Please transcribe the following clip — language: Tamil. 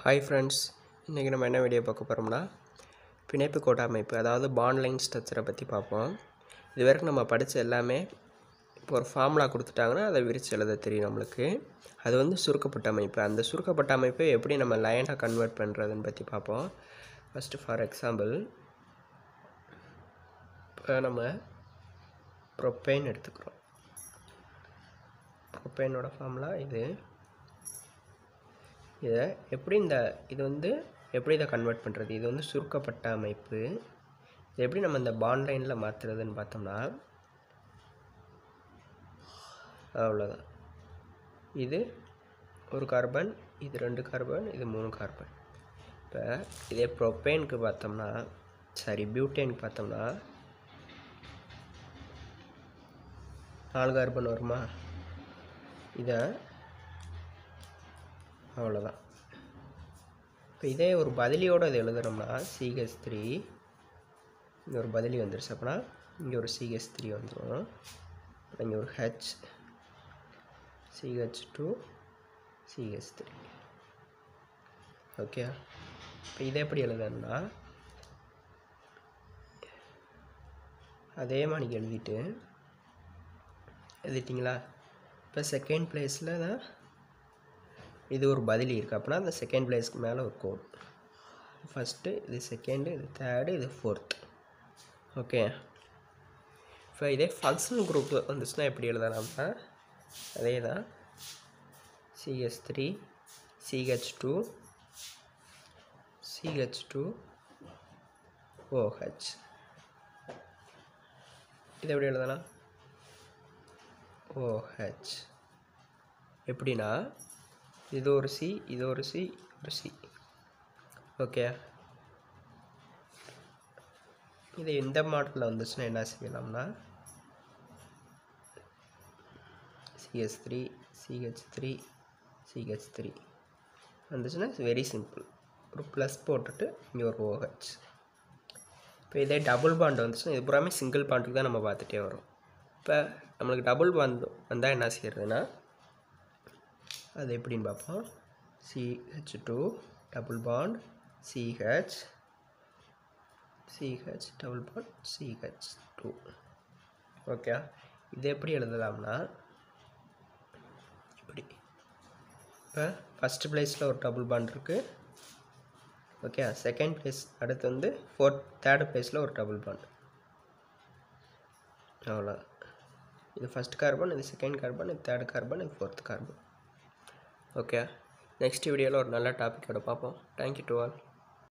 ஹாய் ஃப்ரெண்ட்ஸ் இன்றைக்கி நம்ம என்ன வீடியோ பார்க்க போகிறோம்னா பிணைப்பு கோட்ட அமைப்பு அதாவது பாண்ட்லைன் ஸ்ட்ரக்சரை பற்றி பார்ப்போம் இது வரைக்கும் நம்ம படித்த எல்லாமே இப்போ ஒரு ஃபார்முலா கொடுத்துட்டாங்கன்னா அதை விரித்து எழுத தெரியும் நம்மளுக்கு அது வந்து சுருக்கப்பட்ட அமைப்பு அந்த சுருக்கப்பட்ட அமைப்பை எப்படி நம்ம லைனாக கன்வெர்ட் பண்ணுறதுன்னு பற்றி பார்ப்போம் ஃபஸ்ட்டு ஃபார் எக்ஸாம்பிள் இப்போ நம்ம ப்ரொப்பைன் எடுத்துக்கிறோம் ப்ரொப்பைனோட ஃபார்முலா இது இதை எப்படி இந்த இது வந்து எப்படி இதை கன்வெர்ட் பண்ணுறது இது வந்து சுருக்கப்பட்ட அமைப்பு இது எப்படி நம்ம இந்த பாண்ட் லைனில் மாற்றுறதுன்னு பார்த்தோம்னா அவ்வளோதான் இது ஒரு கார்பன் இது ரெண்டு கார்பன் இது மூணு கார்பன் இப்போ இதே ப்ரொப்பேனுக்கு பார்த்தோம்னா சாரி பியூட்டேனுக்கு பார்த்தோம்னா நாலு கார்பன் வருமா இதை அவ்வளோதான் இப்போ இதே ஒரு பதிலியோடு இது எழுதுனோம்னா சிஹெச் த்ரீ இங்கே ஒரு பதிலி வந்துருச்சு அப்படின்னா இங்கே ஒரு சிஹெச் த்ரீ வந்துடும் இங்கே ஒரு H CH two CH three okay இப்போ இதை எப்படி எழுதணும்னா அதே மாதிரி எழுதிட்டு எழுதிட்டிங்களா இப்போ செகண்ட் பிளேஸில் தான் இது ஒரு பதிலி இருக்குது அப்படின்னா அந்த செகண்ட் பிளேஸ்க்கு மேலே ஒரு கோட் ஃபஸ்ட்டு இது செகண்டு இது தேர்டு இது ஃபோர்த்து ஓகே இப்போ இதே ஃபங்க்ஷனல் குரூப் வந்துச்சுன்னா எப்படி எழுதலாம்னா அதே தான் CH three CH two CH two OH இது எப்படி எழுதலாம் ஓஹெச் எப்படின்னா இது ஒரு சி இது ஒரு சி ஒரு சி ஓகே இது இந்த மாடலில் வந்துச்சுன்னா என்ன செய்யலாம்னா CH three CH three CH three வந்துச்சுன்னா வெரி சிம்பிள் ஒரு ப்ளஸ் போட்டுட்டு இங்கே ஒரு ஓஹெச் இப்போ இதே டபுள் பாண்ட் வந்துச்சுன்னா இது பூராமே சிங்கிள் பாண்டுக்கு தான் நம்ம பார்த்துட்டே வரோம் இப்போ நம்மளுக்கு டபுள் பாண்ட் வந்தால் என்ன செய்யறதுன்னா அது எப்படின்னு பார்ப்போம் CH two double bond CH CH double bond CH two okay இது எப்படி எழுதலாம்னா இப்படி இப்போ ஃபஸ்ட்டு ப்ளேஸில் ஒரு டபுள் பாண்ட் இருக்குது ஓகே செகண்ட் ப்ளேஸ் அடுத்து வந்து ஃபோர்த் தேர்டு ப்ளேஸில் ஒரு டபுள் பாண்ட் அவ்வளோ இது ஃபஸ்ட் கார்பன் இது செகண்ட் கார்பன் இது தேர்ட் கார்பன் இது ஃபோர்த் கார்பன் ஓகே நெக்ஸ்ட் வீடியோவில் ஒரு நல்ல டாப்பிக்கோட பார்ப்போம் தேங்க்யூ டு ஆல்